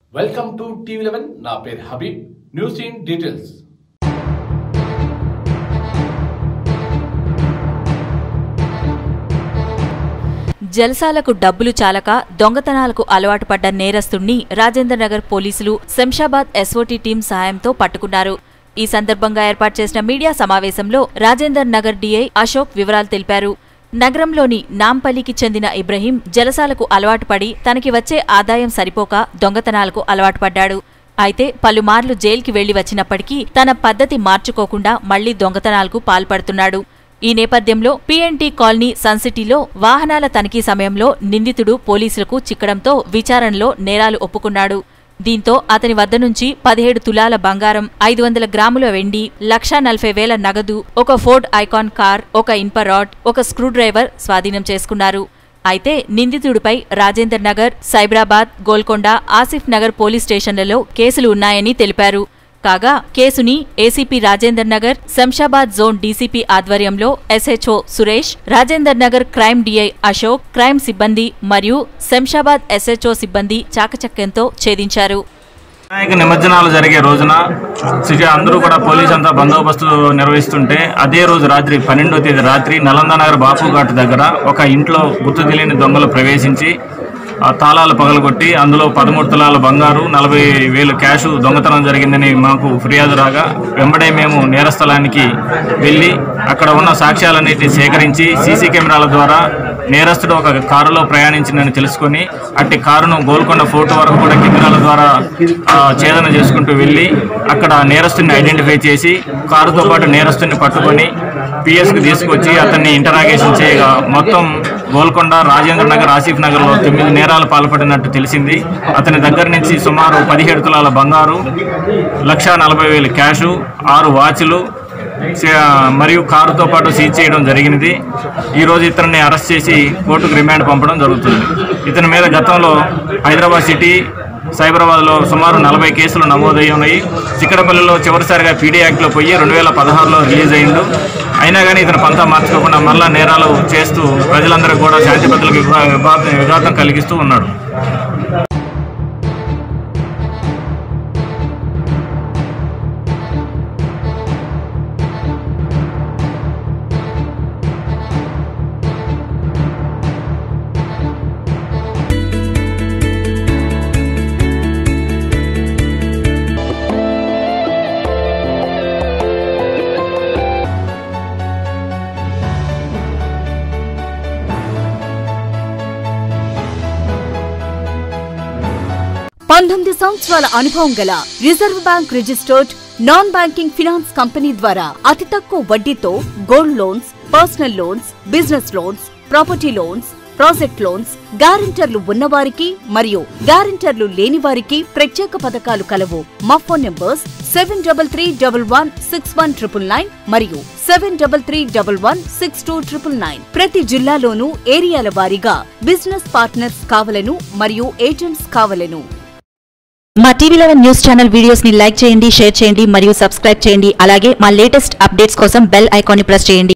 welcome to TV eleven నా పేరు Habib news in details జల్సాలకు డబ్బులు చాలక దొంగతనాలకు అలవాటు పడ్డ నేరస్తుణ్ణి రాజేందర్ నగర్ పోలీసులు శంషాబాద్ ఎస్ఓటీ టీం సహాయంతో పట్టుకున్నారు ఈ సందర్భంగా ఏర్పాటు చేసిన మీడియా సమావేశంలో రాజేందర్ నగర్ డీఐ అశోక్ వివరాలు తెలిపారు నగరంలోని నాంపల్లికి చెందిన ఇబ్రహీం జలసాలకు అలవాటు పడి తనకి వచ్చే ఆదాయం సరిపోక దొంగతనాలకు అలవాటు పడ్డాడు అయితే పలుమార్లు జైలుకి వెళ్లి వచ్చినప్పటికీ తన పద్ధతి మార్చుకోకుండా మళ్లీ దొంగతనాలకు పాల్పడుతున్నాడు ఈ నేపథ్యంలో పీఎన్టీ కాలనీ సన్సిటీలో వాహనాల తనిఖీ సమయంలో నిందితుడు పోలీసులకు చిక్కడంతో విచారణలో నేరాలు ఒప్పుకున్నాడు దీంతో అతని వద్ద నుంచి పదిహేడు తులాల బంగారం ఐదు వందల గ్రాముల వెండి లక్షా నలభై వేల నగదు ఒక ఫోర్డ్ ఐకాన్ కార్ ఒక ఇన్ప రాడ్ ఒక స్క్రూ డ్రైవర్ స్వాధీనం చేసుకున్నారు అయితే నిందితుడిపై రాజేందర్ నగర్ సైబరాబాద్ గోల్కొండ ఆసిఫ్ నగర్ పోలీస్ స్టేషన్లలో కేసులు ఉన్నాయని తెలిపారు కాగా కేసుని ACP Rajender Nagar Shamshabad zone DCP ఆధ్వర్యంలో SHO Suresh Rajender Nagar crime DI Ashok crime సిబ్బంది మరియు శంషాబాద్ ఎస్హెచ్ఓ సిబ్బంది చాకచక్యంతో ఛేదించారు వినాయక నిమజ్జనాలు జరిగే రోజున సిటీ అందరూ కూడా పోలీస్ అంతా బందోబస్తు నిర్వహిస్తుంటే అదే రోజు రాత్రి పన్నెండో తేదీ రాత్రి నలంద నగర్ బాపు ఘాట్ దగ్గర ఒక ఇంట్లో గుర్తు తెలియని దొంగలు ప్రవేశించి ఆ తాళాలు పగలగొట్టి అందులో పదమూడు తులాల బంగారు నలభై వేలు క్యాష్ దొంగతనం జరిగిందని మాకు ఫిర్యాదు రాగా వెంబడే మేము నేరస్థలానికి వెళ్ళి అక్కడ ఉన్న సాక్ష్యాలన్నిటిని సేకరించి సీసీ కెమెరాల ద్వారా నేరస్తుడు ఒక కారులో ప్రయాణించిందని తెలుసుకొని అట్టి కారును గోల్కొండ ఫోర్ట్ వరకు కూడా కెమెరాల ద్వారా ఆ, ఛేదన చేసుకుంటూ వెళ్ళి అక్కడ నేరస్తుని ఐడెంటిఫై చేసి కారుతో పాటు నేరస్తుని పట్టుకొని పిఎస్కి తీసుకొచ్చి అతన్ని ఇంటరాగేషన్ చేయగా మొత్తం గోల్కొండ రాజేంద్ర నగర్ ఆసిఫ్ నగర్లో తొమ్మిది నేరాలు పాల్పడినట్టు తెలిసింది అతని దగ్గర నుంచి సుమారు పదిహేడు తులాల బంగారు లక్షా నలభై వేలు క్యాషు ఆరు వాచ్లు సే- మరియు కారుతో పాటు సీజ్ చేయడం జరిగినది ఈరోజు ఇతన్ని అరెస్ట్ చేసి కోర్టుకు రిమాండ్ పంపడం జరుగుతుంది ఇతని మీద గతంలో హైదరాబాద్ సిటీ సైబరాబాద్లో సుమారు నలభై కేసులు నమోదయ్యి ఉన్నాయి చిక్కడపల్లిలో చివరిసారిగా పీడీ యాక్ట్లో పోయి రెండు వేల పదహారులో రిలీజ్ అయ్యిండు అయినా కానీ ఇతను పంతా మార్చుకోకుండా మళ్ళా నేరాలు చేస్తూ ప్రజలందరికీ కూడా శాంతి భద్రతలకు విఘా- విఘాతం విఘాతం కలిగిస్తూ ఉన్నాడు పంతొమ్మిది సంవత్సరాల అనుభవం గల reserve bank registered non banking finance company ద్వారా అతి తక్కువ వడ్డీతో gold loans personal loans business loans property loans project loans గ్యారెంటర్లు ఉన్నవారికి మరియు గ్యారెంటర్లు లేని వారికి ప్రత్యేక పథకాలు కలవు మా phone numbers seven double three double one six one triple nine మరియు seven double three double one six two triple nine ప్రతి జిల్లాలోనూ ఏరియాల వారీగా బిజినెస్ పార్ట్నర్స్ కావలను మరియు ఏజెంట్స్ కావలను మా TV eleven news channel videos ని లైక్ చేయండి షేర్ చేయండి మరియు సబ్స్క్రైబ్ చేయండి అలాగే మా లేటెస్ట్ అప్డేట్స్ కోసం బెల్ ఐకాన్ ని ప్రెస్ చేయండి